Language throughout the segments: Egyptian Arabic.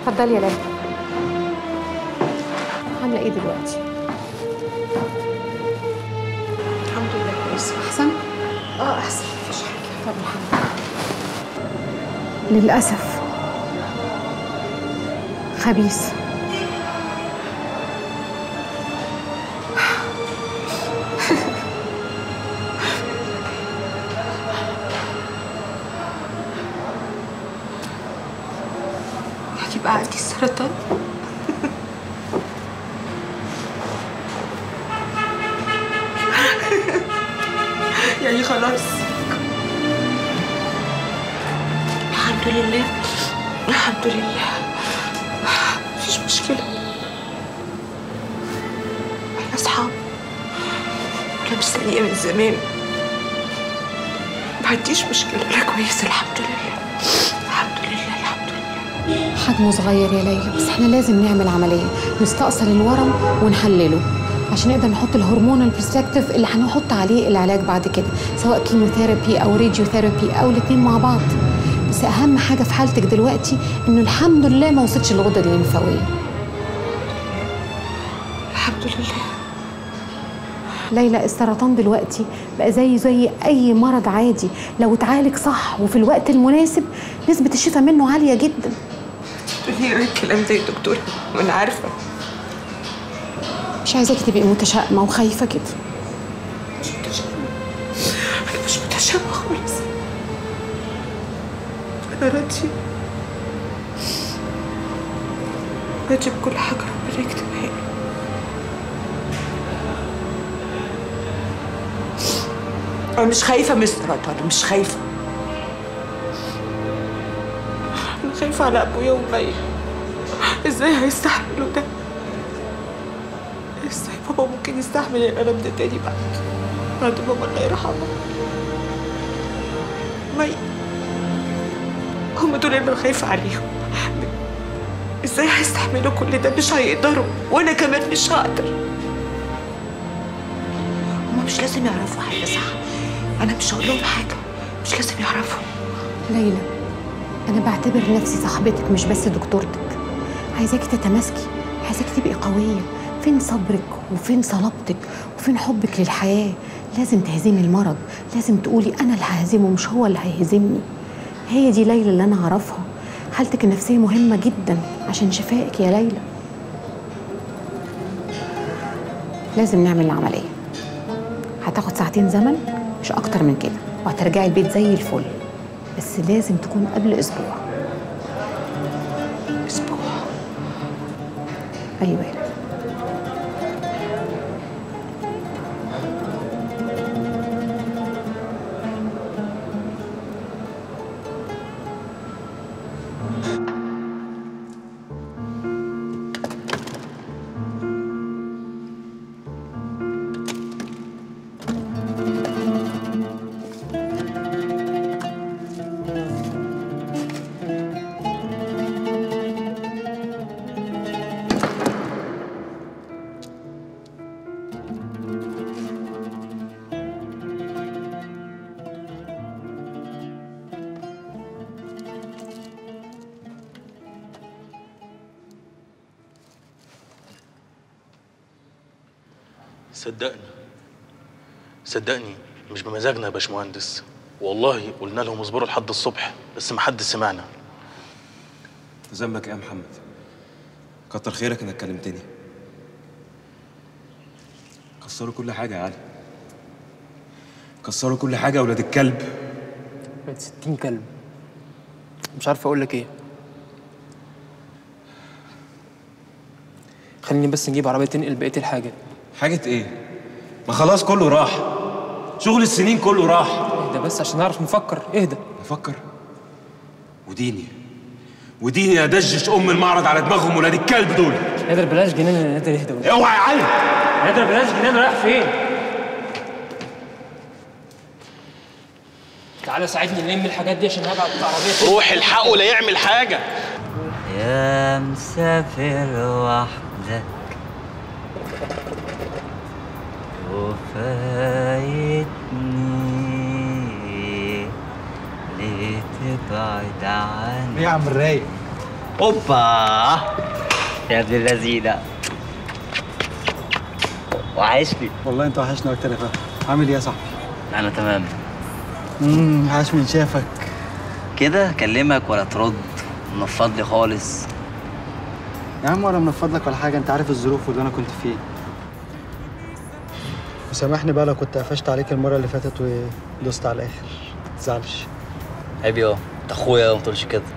اتفضلي يا ليلى عامله ايه دلوقتي الحمد لله كويسه احسن اه احسن مفيش حاجه طب الحمد لله للاسف خبيث هتبقى عندي السرطان يعني خلاص الحمد لله الحمد لله مفيش مشكلة احنا اصحاب انا مستنية من زمان ما عنديش مشكلة انا كويسة الحمد لله الحمد لله الحمد لله حجمه صغير يا ليلى بس احنا لازم نعمل عمليه نستأصل الورم ونحلله عشان نقدر نحط الهرمون البرسبكتيف اللي هنحط عليه العلاج بعد كده سواء كيموثيرابي او راديوثيرابي او الاثنين مع بعض بس اهم حاجه في حالتك دلوقتي انه الحمد لله ما وصلتش الغدد الليمفاويه الحمد لله ليلى السرطان دلوقتي بقى زي زي اي مرض عادي لو اتعالج صح وفي الوقت المناسب نسبه الشفاء منه عاليه جدا تقولي غير الكلام ده يا دكتورة وانا عارفة مش عايزاكي تبقي متشائمه وخايفه كده مش متشائمة أنا مش متشائمة خالص أنا راضية راضية بكل حاجة ربنا يكتبها لي أنا مش خايفة من السرطان مش خايفة أنا خايفة على أبويا وأمي إزاي هيستحملوا ده؟ ازاي بابا ممكن يستحمل الألم ده تاني بعد بعد بابا الله يرحمه مي هم دول اللي انا خايفة عليهم ازاي هيستحملوا كل ده مش هيقدروا وانا كمان مش هقدر هما مش لازم يعرفوا حاجة صح انا مش هقول لهم حاجة مش لازم يعرفوا ليلى أنا بعتبر نفسي صاحبتك مش بس دكتورتك عايزاكي تتماسكي عايزاكي تبقي قوية فين صبرك وفين صلابتك وفين حبك للحياة لازم تهزمي المرض لازم تقولي أنا اللي ههزمه مش هو اللي هيهزمني هي دي ليلى اللي أنا أعرفها حالتك النفسية مهمة جدا عشان شفائك يا ليلى لازم نعمل العملية هتاخد ساعتين زمن مش أكتر من كده وهترجعي البيت زي الفل بس لازم تكون قبل أسبوع اسبوع أيوة يا ليلى. صدقني صدقني مش بمزاجنا يا باشمهندس والله قلنا لهم اصبروا لحد الصبح بس ما حد سمعنا ذنبك ايه يا محمد كتر خيرك انك كلمتني كسروا كل حاجه يا علي كسروا كل حاجه يا ولاد الكلب بقت 60 كلب مش عارف اقول لك ايه خليني بس نجيب عربيه تنقل بقيه الحاجه حاجه ايه ما خلاص كله راح شغل السنين كله راح اهدى بس عشان نعرف نفكر اهدى نفكر وديني وديني ادجش ام المعرض على دماغهم ولاد الكلب دول نادر بلاش جنان يا نادر اهدى ولا- اوعى يا علي نادر بلاش جنان رايح فين تعالى ساعدني نلم الحاجات دي عشان هبعت العربيه روح الحقه لا يعمل حاجه يا مسافر وحدك وفايتني ليه تبعد عني ايه يا عم الرايق اوبا يا ابن اللذينه وحشني والله انت وحشنا اكتر يا فهد عامل ايه يا صاحبي؟ انا تمام امم عاش من شافك كده اكلمك ولا ترد منفض لي خالص يا عم ولا منفض لك ولا حاجه انت عارف الظروف واللي انا كنت فيه وسامحني بقى لو كنت قفشت عليك المره اللي فاتت ودوست على الاخر متزعلش عيب يا انت اخويا وما تقولش كده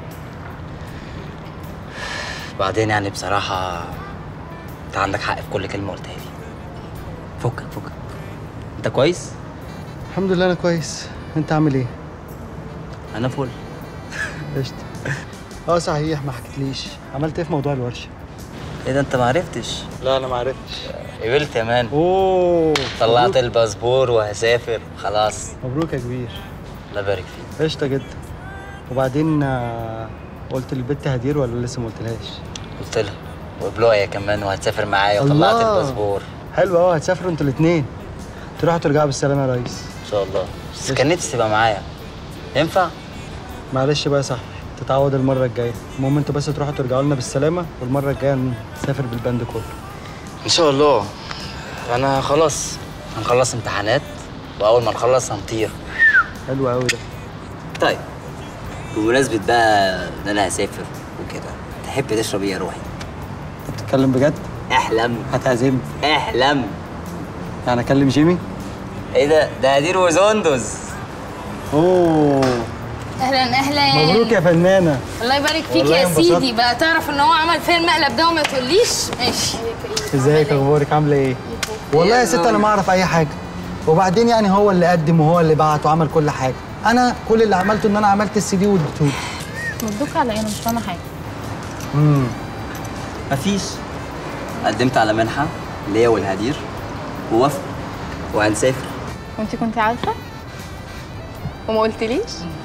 بعدين يعني بصراحة انت عندك حق في كل كلمة قلتها لي فكك فكك انت كويس؟ الحمد لله انا كويس انت عامل ايه؟ انا فل قشطة اه صحيح ما حكيتليش عملت ايه في موضوع الورشه؟ ايه ده انت ما عرفتش لا انا ما عرفتش قبلت يا مان اوه طلعت مبروك. الباسبور وهسافر خلاص مبروك يا كبير الله يبارك فيك قشطه جدا وبعدين آه، قلت للبت هدير ولا لسه ما قلتلهاش؟ قلت لها وبلويا كمان وهتسافر معايا وطلعت الله. الباسبور حلو قوي هتسافروا انتوا الاثنين تروحوا ترجعوا بالسلامه يا ريس ان شاء الله بس كان نفسي تبقى معايا ينفع؟ معلش بقى يا صاحبي تتعود المره الجايه المهم انتوا بس تروحوا ترجعوا لنا بالسلامه والمره الجايه نسافر بالباند كله ان شاء الله انا خلاص هنخلص امتحانات واول ما نخلص هنطير حلو قوي ده طيب بمناسبة بقى ان انا هسافر وكده تحب تشرب ايه يا روحي؟ انت بتتكلم بجد احلم هتعزمني احلم يعني اكلم جيمي ايه ده؟ ده هدير وزندز اوه اهلا اهلا مبروك يا فنانه الله يبارك فيك والله يا انبسطت. سيدي بقى تعرف ان هو عمل فيا المقلب ده وما تقوليش ماشي ازيك اخبارك عامله ايه والله يا ست انا ما اعرف اي حاجه وبعدين يعني هو اللي قدم وهو اللي بعت وعمل كل حاجه انا كل اللي عملته ان انا عملت السي دي واديتهوله مبروك على ايه انا مش فاهمه حاجه امم مفيش قدمت على منحة ليا والهدير ووافق وهنسافر وانت كنت عارفه وما قلتليش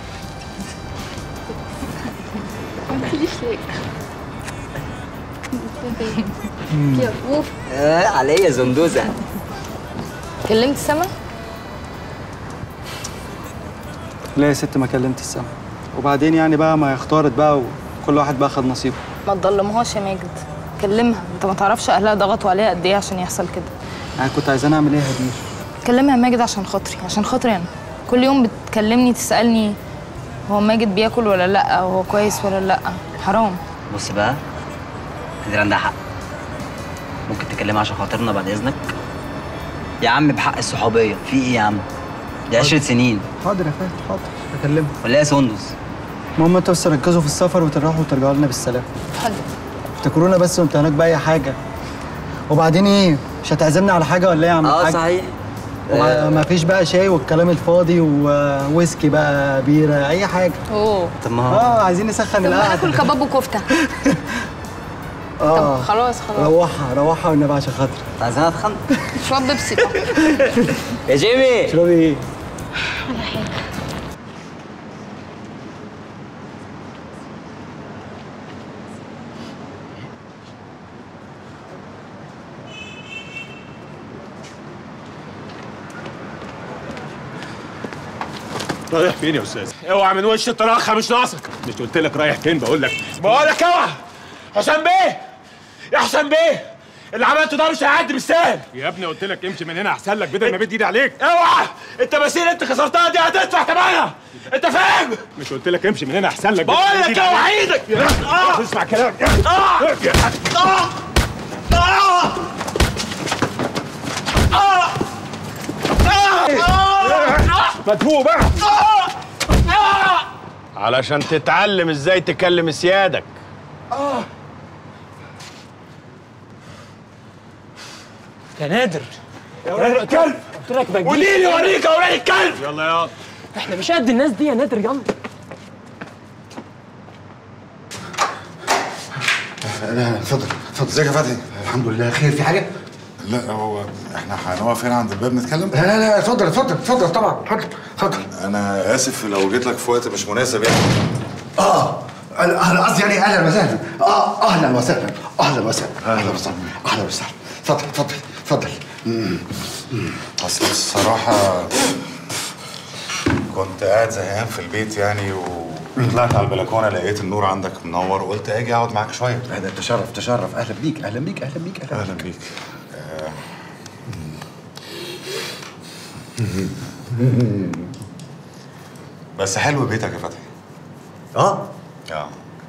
ما قلتليش ليه يا اوف آه عليا زندوزة كلمت سما لا يا ست ما كلمت السما وبعدين يعني بقى ما اختارت بقى وكل واحد بقى خد نصيبه ما تضلمهاش يا ماجد كلمها انت ما تعرفش اهلها ضغطوا عليها قد ايه عشان يحصل كده يعني كنت عايزاني اعمل ايه يا هدير كلمها يا ماجد عشان خاطري عشان خاطري انا كل يوم بتكلمني تسالني هو ماجد بياكل ولا لا هو كويس ولا لا حرام بص بقى هدير عندها حق ممكن تكلمها عشان خاطرنا بعد اذنك يا عم بحق الصحوبية في ايه يا عم؟ دي عشرة سنين حاضر يا فهد حاضر اكلمها ولا يا سندس المهم انتوا بس ركزوا في السفر وتروحوا وترجعوا لنا بالسلامه حاضر افتكرونا بس وانت هناك باي حاجه وبعدين ايه مش هتعزمني على حاجه ولا ايه يا عم اه الحاج؟ صحيح وما ما فيش بقى شاي والكلام الفاضي وويسكي بقى بيره اي حاجه اوه طب ما هو اه عايزين نسخن طب ما القعده ناكل كباب وكفته اه طب خلاص خلاص روحها روحها والنبي عشان خاطري عايزين اتخن شويه بيبسي طب يا جيمي تشربي ايه؟ رايح فين يا استاذ؟ اوعى من وش الطلاقه مش ناقصك مش قلت لك رايح فين بقول لك بقول لك اوعى حسام بيه يا حسام بيه اللي عملته ده مش هيعدي بالسهل يا ابني قلت لك امشي من هنا احسن لك بدل ما بدي ايدي عليك اوعى التماثيل انت خسرتها دي هتدفع ثمنها انت فاهم مش قلت لك امشي من هنا احسن لك بقول لك اوعى ايدك اسمع كلامي مدفوع بقى علشان تتعلم ازاي تكلم سيادك يا نادر يا ولاد الكلب قلت لك بجيب قولي لي اوريك يا ولاد الكلب يلا يا احنا مش قد الناس دي يا نادر يلا لا اتفضل اتفضل ازيك يا فتحي الحمد لله خير في حاجه لا هو احنا هنقف هنا عند الباب نتكلم لا لا لا اتفضل اتفضل اتفضل طبعا اتفضل اتفضل انا اسف لو جيت لك في وقت مش مناسب يعني اه انا أنا قصدي يعني اهلا وسهلا اه اهلا وسهلا اهلا وسهلا اهلا وسهلا اهلا وسهلا اتفضل اتفضل اتفضل مم. اصل الصراحه كنت قاعد زهقان في البيت يعني و... طلعت على البلكونه لقيت النور عندك منور وقلت اجي اقعد معاك شويه هذا تشرف تشرف اهلا بيك اهلا بيك اهلا بيك اهلا, اهلا بيك آه. بس حلو بيتك يا فتحي اه اه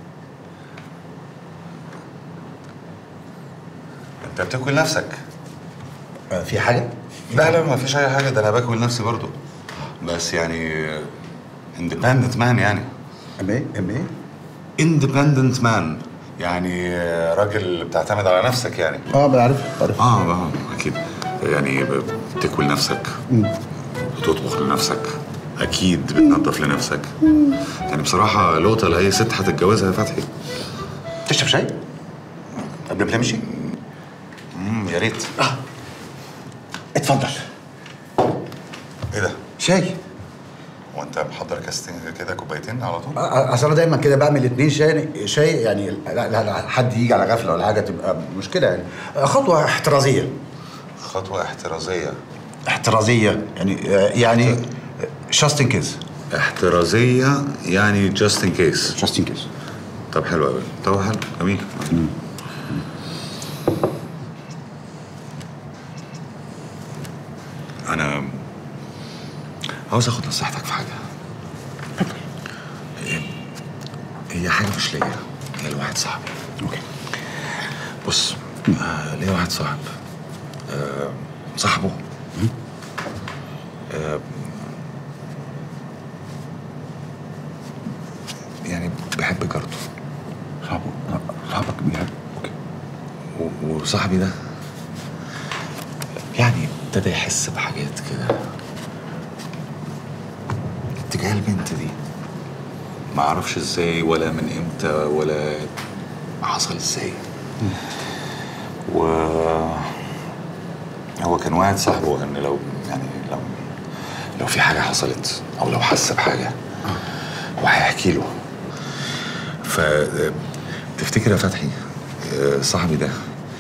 انت بتاكل نفسك في حاجه لا لا ما فيش اي حاجه ده انا باكل نفسي برضو بس يعني اندبندنت مان يعني ام ايه ام ايه اندبندنت مان يعني راجل بتعتمد على نفسك يعني اه بعرف بعرف اه اه اكيد يعني ب- بتاكل نفسك بتطبخ لنفسك اكيد بتنظف لنفسك يعني بصراحه لوطه لاي ست هتتجوزها يا فتحي تشرب شاي قبل ما تمشي امم يا ريت اه اتفضل ايه ده شاي هو انت محضر كاستين كده كوبايتين على طول آه، اصل انا دايما كده بعمل اتنين شاي شاي يعني لا, لا, لا حد يجي على غفله ولا حاجه تبقى مشكله يعني آه، خطوه احترازيه خطوه احترازيه احترازيه يعني آه، يعني جاست ان كيس احترازيه يعني جاست ان كيس جاست ان كيس طب حلو قوي طب حلو جميل انا عاوز اخد نصيحتك في حاجه هي- هي حاجه مش ليا هي لواحد صاحبي اوكي بص آه ليا واحد صاحب آه صاحبه آه يعني بحب جارته صاحبه صاحبك بيحب و- وصاحبي ده يعني ابتدى يحس بحاجات كده اتجاه البنت دي ما اعرفش ازاي ولا من امتى ولا حصل ازاي و هو كان واحد صاحبه ان لو يعني لو لو في حاجه حصلت او لو حس بحاجه هو هيحكي له ف تفتكر يا فتحي آه، صاحبي ده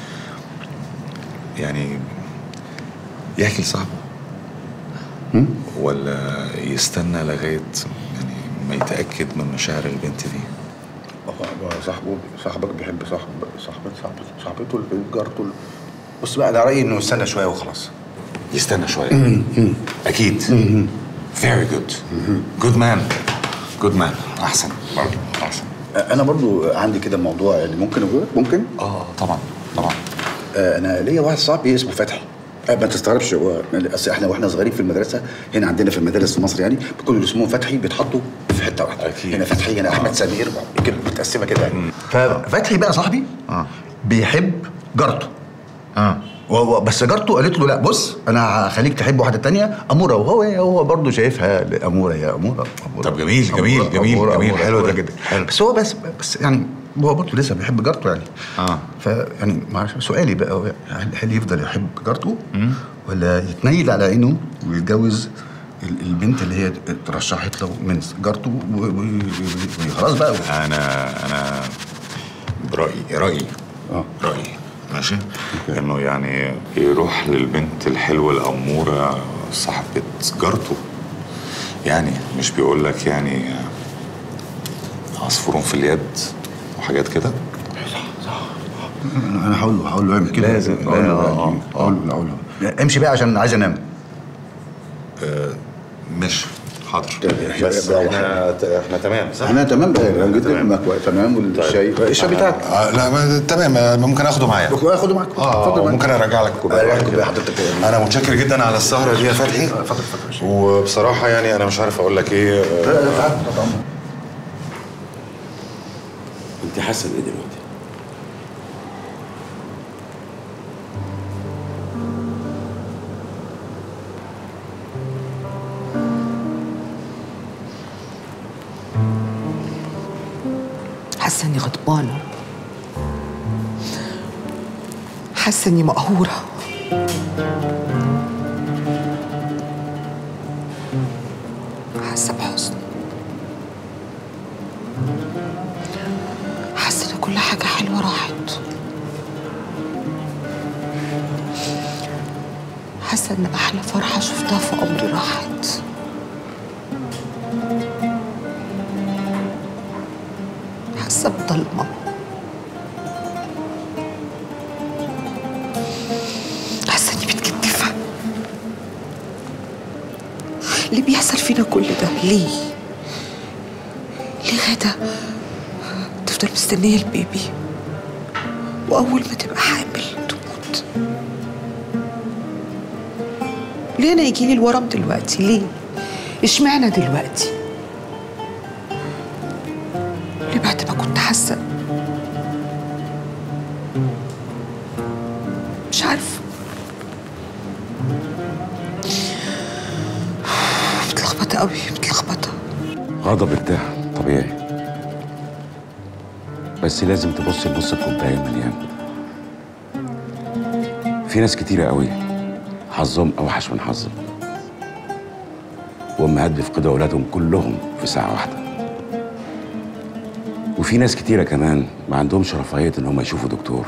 يعني يحكي لصاحبه ولا يستنى لغايه يعني ما يتاكد من مشاعر البنت دي صاحبه صاحبك بيحب صاحب صاحبة صاحبته صاحبته البنت جارته بص بقى ده رايي انه يستنى شويه وخلاص يستنى شويه اكيد very good good man good man احسن برضه احسن انا برضو عندي كده موضوع يعني ممكن اقول ممكن اه طبعا طبعا آه انا ليا واحد صاحبي اسمه فتحي آه ما تستغربش هو اصل احنا واحنا صغيرين في المدرسه هنا عندنا في المدارس في مصر يعني بيكونوا اللي اسمهم فتحي بيتحطوا في حته واحده أكيد. هنا فتحي هنا احمد سمير كده متقسمه كده يعني ففتحي بقى صاحبي اه بيحب جارته اه وهو بس جارته قالت له لا بص انا هخليك تحب واحده تانية اموره وهو هو برضه شايفها اموره يا اموره, أمورة. طب جميل جميل أمورة، جميل أمورة، جميل أمورة، حلو أمورة ده جدا بس هو بس بس يعني هو برضه لسه بيحب جارته يعني اه فيعني معلش سؤالي بقى هو هل, هل يفضل يحب جارته ولا يتنيل على عينه ويتجوز ال- البنت اللي هي اترشحت له من جارته و- و- و- وخلاص بقى انا انا برايي رايي اه رايي ماشي انه يعني يروح للبنت الحلوه الاموره صاحبه جارته يعني مش بيقول لك يعني عصفور في اليد وحاجات كده انا هقول له هقول له اعمل كده لازم هقول له لا، يعني هقول له هقول له امشي بقى عشان عايز انام آه مش حاضر بس بس احنا احنا تمام صح؟ احنا تمام بقى جدا المكوى تمام والشاي الشاي بتاعك آه لا ما تمام آه، ممكن اخده معايا اخده معاك اه ممكن ارجع لك كوبايه حضرتك انا متشكر جدا على السهره دي يا فتحي وبصراحه يعني انا مش عارف اقول لك ايه آه، انت حاسه بايه دلوقتي؟ حاسه اني غضبانه حاسه اني مقهوره حاسه بحزن حاسه ان كل حاجه حلوه راحت حاسه ان احلى فرحه شفتها في عمري راحت ضلمة حاسة إني متكتفة اللي بيحصل فينا كل ده ليه؟ ليه غدا تفضل مستنية البيبي وأول ما تبقى حامل تموت ليه أنا يجيلي الورم دلوقتي ليه؟ اشمعنى دلوقتي؟ ليه بعد ما كنت حاسة مش عارفة متلخبطة قوي متلخبطة غضبك ده طبيعي بس لازم تبص لنص الكوبايه المليان في ناس كتيرة قوي حظهم اوحش من حظك وامهات بيفقدوا اولادهم كلهم في ساعه واحده وفي ناس كتيرة كمان ما عندهمش رفاهية ان هم يشوفوا دكتور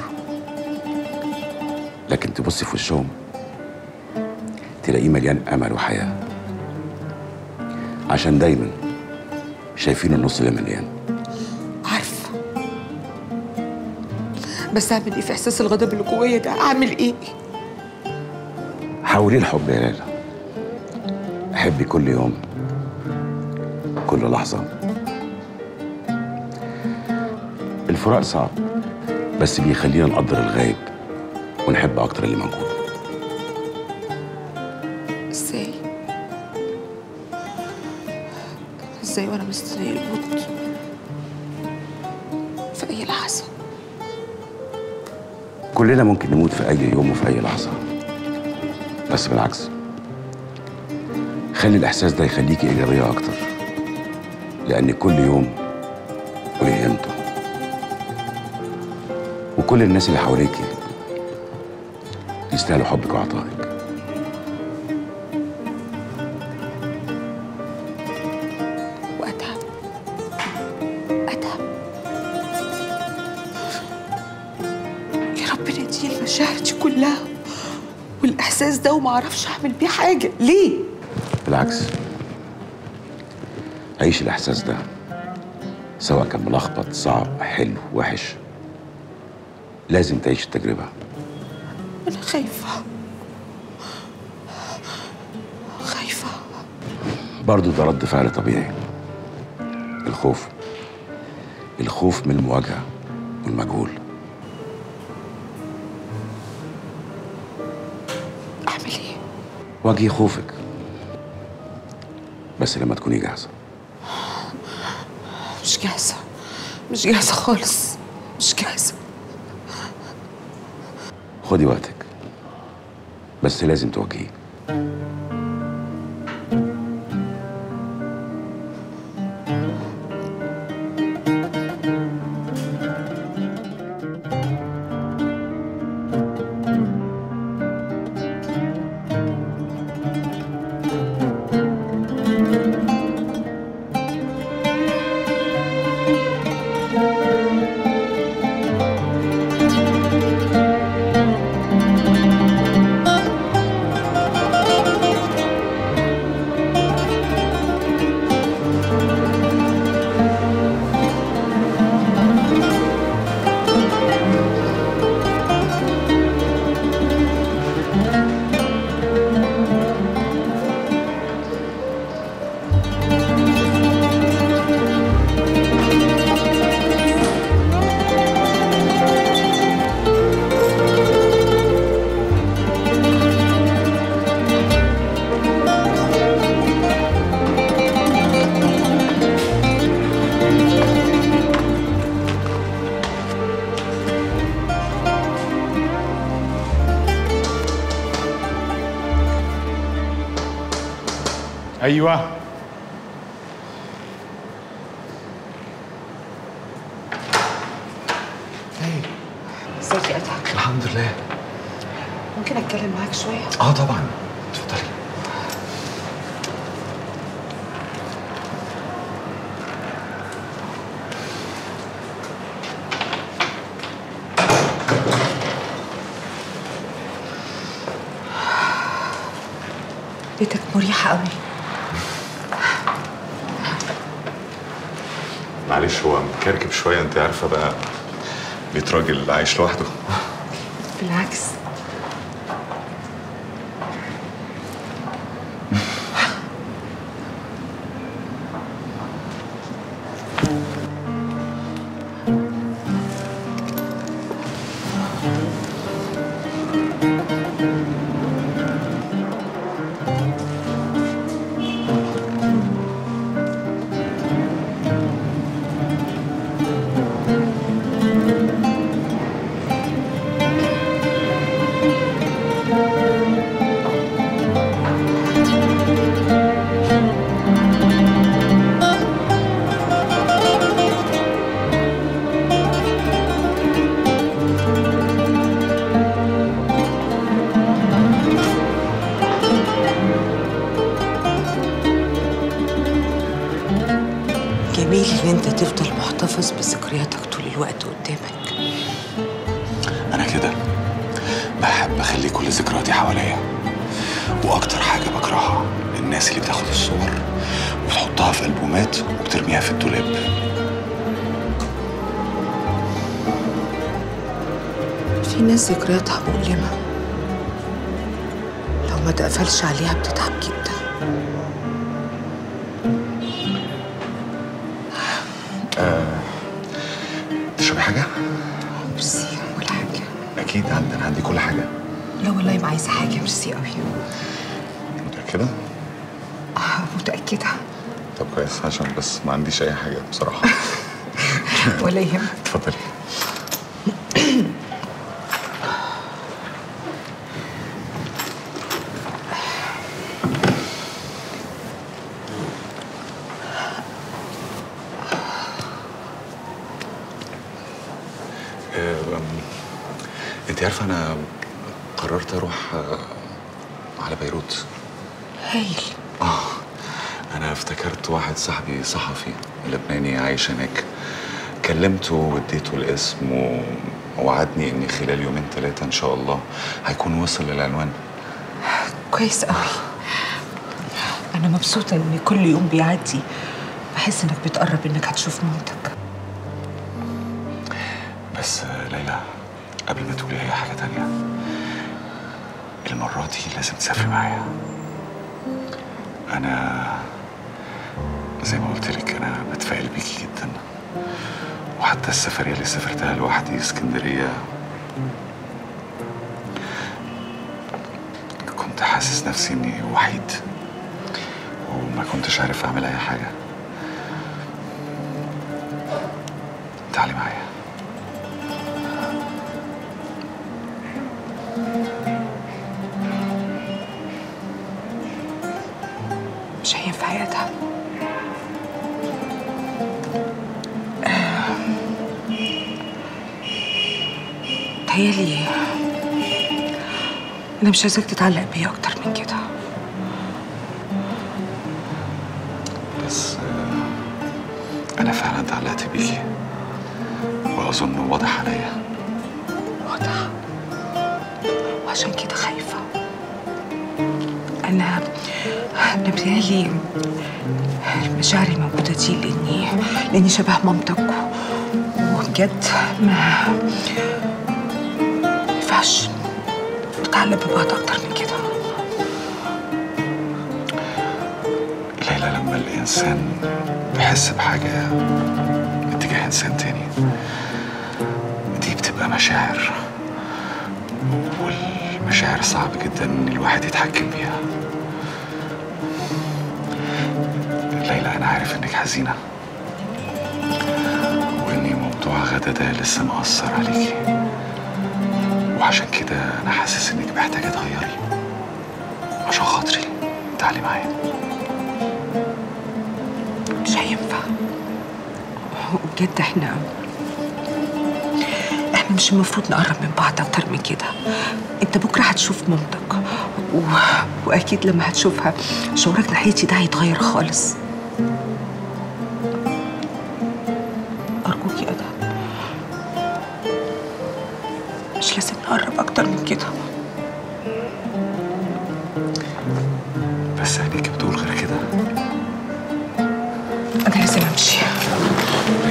لكن تبص في وشهم تلاقيه مليان امل وحياه عشان دايما شايفين النص اللي مليان عارفة بس أعمل إيه في إحساس الغضب اللي جوايا ده؟ أعمل إيه؟ حاولي الحب يا ليلى حبي كل يوم كل لحظة الفراق صعب بس بيخلينا نقدر الغايب ونحب أكتر اللي موجود إزاي؟ إزاي وأنا مستنية الموت؟ في أي لحظة كلنا ممكن نموت في أي يوم وفي أي لحظة بس بالعكس خلي الإحساس ده يخليكي إيجابية أكتر لأن كل يوم وليه قيمته وكل الناس اللي حواليكي يستاهلوا حبك وعطائك وأتعب أتعب يا رب ندي المشاعر دي كلها والإحساس ده وما أعرفش أعمل بيه حاجة ليه؟ بالعكس عيش الإحساس ده سواء كان ملخبط صعب حلو وحش لازم تعيش التجربة أنا خايفة خايفة برضو ده رد فعل طبيعي الخوف الخوف من المواجهة والمجهول أعمل إيه؟ واجهي خوفك بس لما تكوني جاهزة مش جاهزة مش جاهزة خالص مش جاهزة خدي وقتك بس لازم تواجهيه ايوه ازيك يا أتعب الحمد لله ممكن أتكلم معاك شوية؟ اه طبعا اتفضلي بيتك مريحة قوي معلش هو مكركب شويه انت عارفه بقى بيت راجل عايش لوحده بالعكس جميل ان انت تفضل محتفظ بذكرياتك طول الوقت قدامك انا كده بحب اخلي كل ذكرياتي حواليا واكتر حاجه بكرهها الناس اللي بتاخد الصور وبتحطها في البومات وبترميها في الدولاب في ناس ذكرياتها مؤلمة لو ما تقفلش عليها بتتعب جدا آه، تشربي حاجه ميرسي ولا حاجة اكيد عندنا عندي كل حاجه لا والله ما عايزة حاجة ميرسي قوي متاكده آه متأكدة طب كويس عشان بس ما عنديش اي حاجه بصراحه ولا يهمك اتفضلي آه، انت عارفه انا قررت اروح آه، على بيروت هايل اه انا افتكرت واحد صاحبي صحفي لبناني عايش هناك كلمته واديته الاسم و- ووعدني اني خلال يومين ثلاثه ان شاء الله هيكون وصل للعنوان كويس قوي أنا مبسوطة إن كل يوم بيعدي بحس إنك بتقرب إنك هتشوف مامتك بس آه، ليلى قبل ما تقولي اي حاجه تانية المره دي لازم تسافري معايا انا زي ما قلت لك انا بتفائل بيكي جدا وحتى السفريه اللي سافرتها لوحدي اسكندريه كنت حاسس نفسي اني وحيد وما كنتش عارف اعمل اي حاجه تعالي معايا مش هينفع يا ده آه، تهيألي أنا مش عايزاك تتعلق بيا أكتر من كده بس آه، أنا فعلا اتعلقت بيكي وأظن واضح عليا واضح وعشان كده خايفة أنا أنا بيالي مشاعري موجودة دي لأني لأني شبه مامتك وبجد ما ما ينفعش نتعلق ببعض أكتر من كده ليلى لما الإنسان بيحس بحاجة اتجاه إنسان تاني دي بتبقى مشاعر والمشاعر صعب جدا إن الواحد يتحكم بيها ليلى أنا عارف إنك حزينة وإني موضوع غدا ده لسه مأثر عليكي وعشان كده أنا حاسس إنك محتاجة تغيري عشان خاطري تعالي معايا مش هينفع وبجد احنا احنا مش المفروض نقرب من بعض اكتر من كده انت بكره هتشوف مامتك و... واكيد لما هتشوفها شعورك ناحيتي ده هيتغير خالص ارجوك يا ادم مش لازم نقرب اكتر من كده بس عينيك بتقول غير كده انا لازم امشي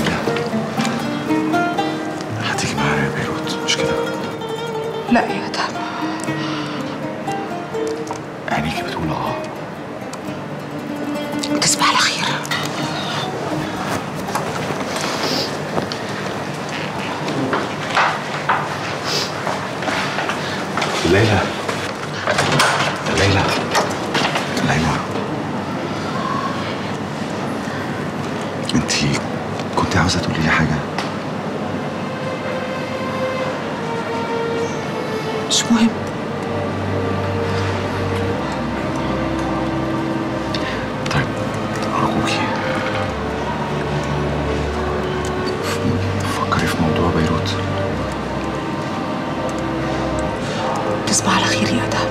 انت كنت عاوزه تقولي لي حاجه مش مهم طيب ارجوكي فكري في موضوع بيروت تصبح على خير يا ادهم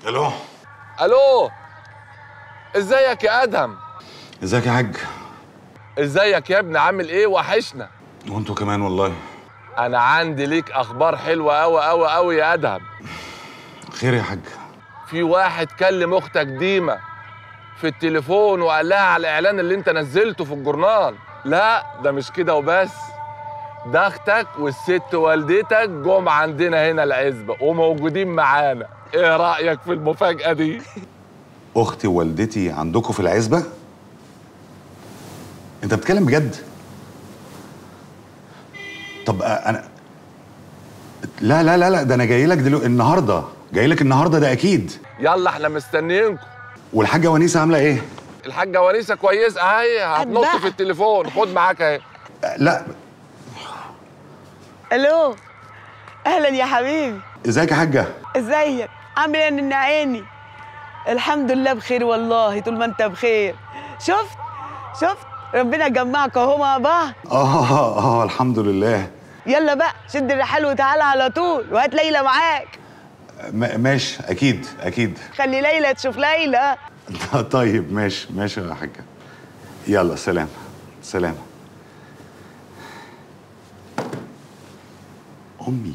الو الو ازيك يا ادهم ازيك يا حاج ازيك يا ابني عامل ايه وحشنا وانتوا كمان والله انا عندي ليك اخبار حلوه قوي قوي قوي يا ادهم خير يا حاج في واحد كلم اختك ديما في التليفون وقال لها على الاعلان اللي انت نزلته في الجورنال لا ده مش كده وبس ده اختك والست والدتك جم عندنا هنا العزبه وموجودين معانا ايه رايك في المفاجاه دي اختي ووالدتي عندكم في العزبه انت بتتكلم بجد طب آه، انا لا لا لا لا ده انا جاي لك دلوقتي النهارده جاي لك النهارده ده اكيد يلا احنا مستنيينكم والحاجه ونيسه عامله ايه الحاجه ونيسه كويسه اهي هتنط في التليفون خد معاك اهي لا الو اهلا يا حبيبي ازيك يا حاجه ازيك عامل ايه يا عيني الحمد لله بخير والله طول ما انت بخير شفت شفت ربنا جمعك اهو مع بعض اه اه الحمد لله يلا بقى شد الرحال وتعالى على طول وهات ليلى معاك م- ماشي اكيد اكيد خلي ليلى تشوف ليلى طيب ماشي ماشي يا حاجه يلا سلام سلام امي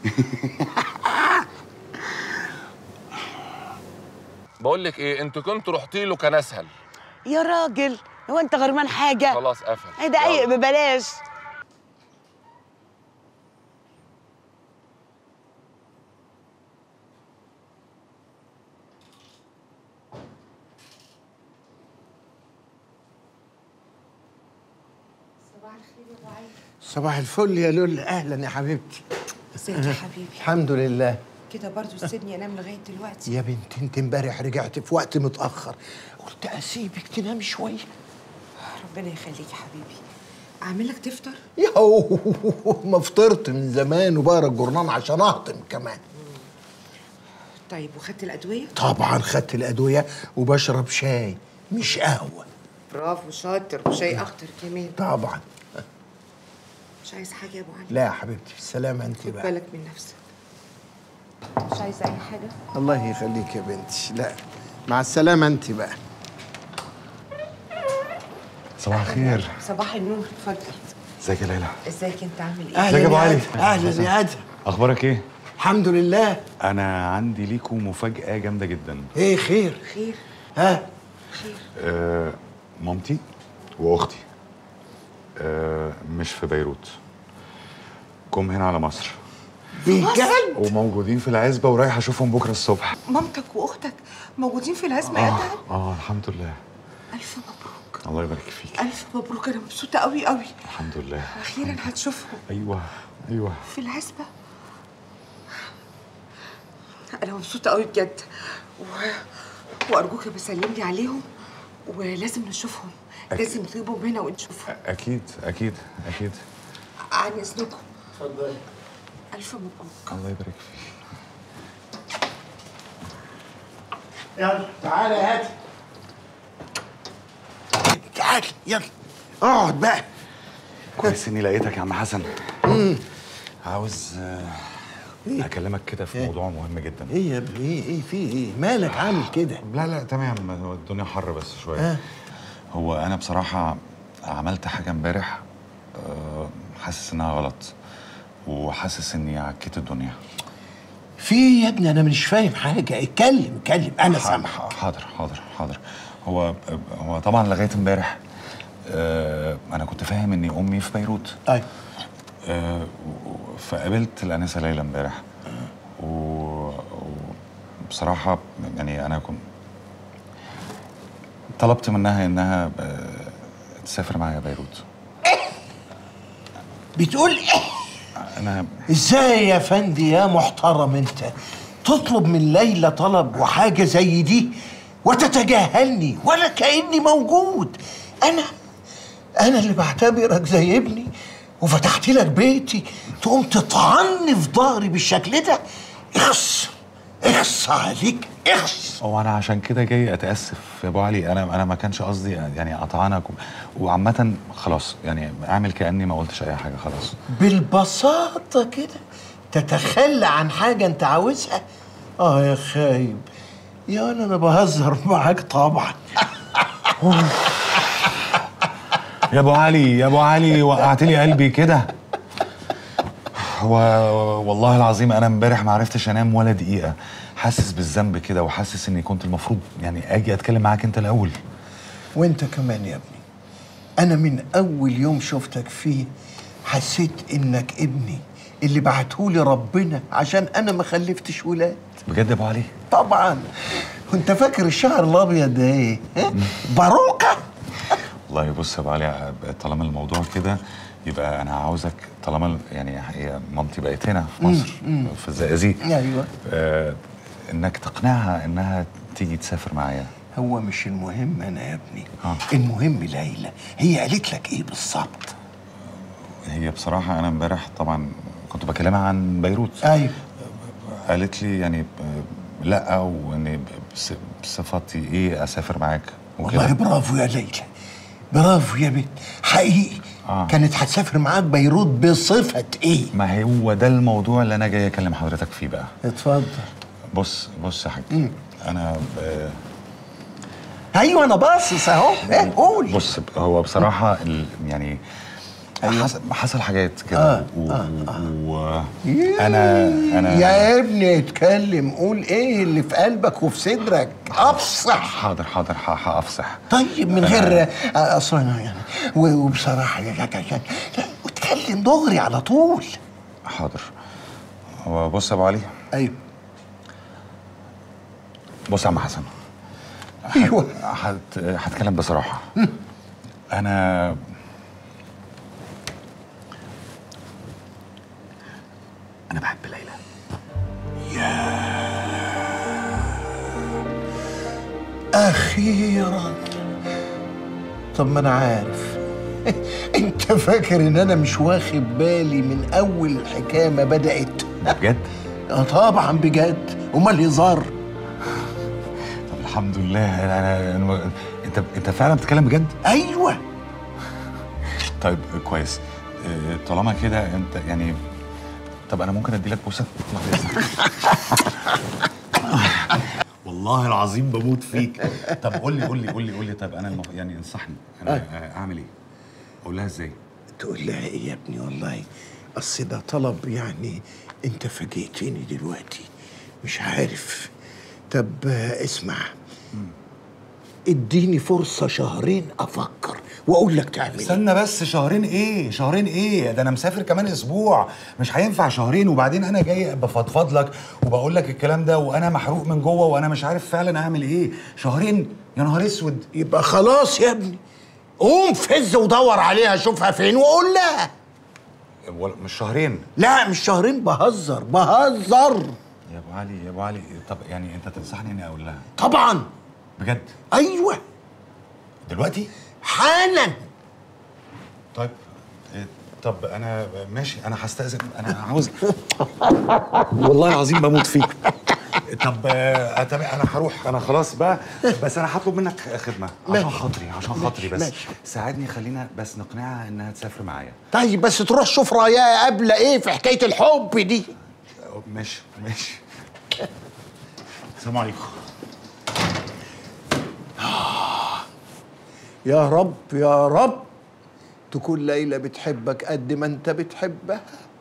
بقول لك ايه انتوا كنتوا رحتي له كان اسهل يا راجل هو انت غرمان حاجه خلاص قفل ايه دقايق ببلاش صباح الفل يا لول اهلا يا حبيبتي ازيك يا حبيبي الحمد لله كده برضو سيبني انام لغايه دلوقتي يا بنتي انت امبارح رجعت في وقت متاخر قلت اسيبك تنامي شويه ربنا يخليك يا حبيبي اعمل لك تفطر ياهو ما فطرت من زمان وبقرا الجورنال عشان اهضم كمان طيب وخدت الادويه طبعا خدت الادويه وبشرب شاي مش قهوه برافو شاطر وشاي اخضر كمان طبعا مش عايز حاجه يا ابو علي لا يا حبيبتي بالسلامه انت خد بقى بالك من نفسك مش عايزه اي حاجه الله يخليك يا بنتي لا مع السلامه انت بقى صباح الخير صباح النور اتفضل ازيك يا ليلى ازيك انت عامل ايه اهلا ازيك يا أبو يا علي؟ أدهم. اهلا يا ادهم اخبارك ايه الحمد لله انا عندي ليكم مفاجاه جامده جدا ايه خير خير ها آه مامتي واختي آه مش في بيروت جم هنا على مصر بجد وموجودين في العزبه ورايح اشوفهم بكره الصبح مامتك واختك موجودين في العزمه يا اه ادهم اه الحمد لله الف مبروك الله يبارك فيك الف مبروك انا مبسوطه قوي قوي الحمد لله اخيرا هتشوفهم ايوه ايوه في العزبه انا مبسوطه قوي بجد و... وارجوك بسلم لي عليهم ولازم نشوفهم لازم تجيبهم هنا ونشوفهم اكيد اكيد اكيد عن اذنكم اتفضلي الف مبروك الله يبارك فيك يلا تعالى يا هادي تعالى يلا اقعد بقى كويس اني لقيتك يا عم حسن مم. عاوز آه، اكلمك كده في موضوع مهم جدا ايه يا ابني ايه ايه في ايه مالك عامل كده لا لا تمام هو الدنيا حر بس شويه آه. هو انا بصراحه عملت حاجه امبارح آه، حاسس انها غلط وحاسس اني عكيت الدنيا في يا ابني انا مش فاهم حاجه اتكلم اتكلم انا ح- سامعك حاضر حاضر حاضر هو هو طبعا لغايه امبارح آه، انا كنت فاهم ان امي في بيروت ايوه آه، و- و- فقابلت الانسه ليلى امبارح و- وبصراحه يعني انا كنت طلبت منها انها آه، تسافر معايا بيروت بتقول ايه انا ازاي يا فندي يا محترم انت تطلب من ليلى طلب وحاجه زي دي وتتجاهلني ولا كاني موجود انا انا اللي بعتبرك زي ابني وفتحت لك بيتي تقوم تطعني في ظهري بالشكل ده اخس اخس عليك اخس هو انا عشان كده جاي اتاسف يا ابو علي انا انا ما كانش قصدي يعني اطعنك و- وعامه خلاص يعني اعمل كاني ما قلتش اي حاجه خلاص بالبساطة كده تتخلى عن حاجة انت عاوزها اه يا خايب يا انا انا بهزر معاك طبعا يا ابو علي يا ابو علي وقعت لي قلبي كده هو والله العظيم انا امبارح ما عرفتش انام ولا دقيقه حاسس بالذنب كده وحاسس اني كنت المفروض يعني اجي اتكلم معاك انت الاول وانت كمان يا ابني انا من اول يوم شفتك فيه حسيت انك ابني اللي بعتهولي ربنا عشان انا ما خلفتش ولاد بجد يا ابو علي طبعا وانت فاكر الشعر الابيض ده ايه ها؟ باروكه والله بص يا ابو علي طالما الموضوع كده يبقى انا عاوزك طالما يعني هي مامتي بقت هنا في مصر مم. في الزقازيق ايوه آه انك تقنعها انها تيجي تسافر معايا هو مش المهم انا يا ابني آه. المهم ليلى هي قالت لك ايه بالظبط هي بصراحه انا امبارح طبعا كنت بكلمها عن بيروت ايوه قالت لي يعني آه، لا واني بص- بصفتي ايه اسافر معاك والله برافو يا ليلى برافو يا بنت حقيقي آه. كانت هتسافر معاك بيروت بصفة ايه؟ ما هو ده الموضوع اللي انا جاي اكلم حضرتك فيه بقى اتفضل بص بص يا حاج انا ب... ايوه انا باصص اهو إيه، قول بص هو بصراحه ال... يعني حصل, حصل حاجات كده آه، و... آه، و... انا انا يا ابني اتكلم قول ايه اللي في قلبك وفي صدرك افصح حاضر حاضر ح- هافصح طيب من غير آه، اصلا أنا يعني و- وبصراحه يا جدع لا واتكلم دغري على طول حاضر هو بص يا ابو علي ايوه بص يا عم حسن ايوه هت... هتكلم بصراحه انا انا بحب ليلى اخيرا طب ما انا عارف انت فاكر ان انا مش واخد بالي من اول الحكايه ما بدات بجد اه طبعا بجد امال هزار طب الحمد لله انا, أنا... انت انت فعلا بتتكلم بجد ايوه طيب كويس آه، طالما كده انت يعني طب انا ممكن ادي لك بوسه بعد إذنك؟ والله العظيم بموت فيك طب قول لي قول لي قول لي قول لي طب انا المف... يعني انصحني انا آه، اعمل ايه اقول لها ازاي تقول لها ايه يا ابني والله اصل ده طلب يعني انت فاجئتني دلوقتي مش عارف طب آه، اسمع اديني فرصة شهرين افكر واقول لك تعمل ايه استنى بس شهرين ايه شهرين ايه ده انا مسافر كمان اسبوع مش هينفع شهرين وبعدين انا جاي بفضفض لك وبقول لك الكلام ده وانا محروق من جوه وانا مش عارف فعلا اعمل ايه شهرين يا نهار اسود يبقى خلاص يا ابني قوم فز ودور عليها شوفها فين وقول لها ولا- مش شهرين لا مش شهرين بهزر بهزر يا ابو علي يا ابو علي طب يعني انت تنصحني اني اقول لها طبعا بجد ايوه دلوقتي حالا طيب إيه، طب انا ماشي انا هستأذن انا عاوز والله العظيم بموت فيك طب آه، تمام انا هروح انا خلاص بقى بس انا هطلب منك خدمه عشان ماشي. خاطري عشان خاطري ماشي، بس ماشي. ساعدني خلينا بس نقنعها انها تسافر معايا طيب بس تروح شوف رايها قبل ايه في حكايه الحب دي ماشي ماشي السلام عليكم يا رب يا رب تكون ليلى بتحبك قد ما انت بتحبها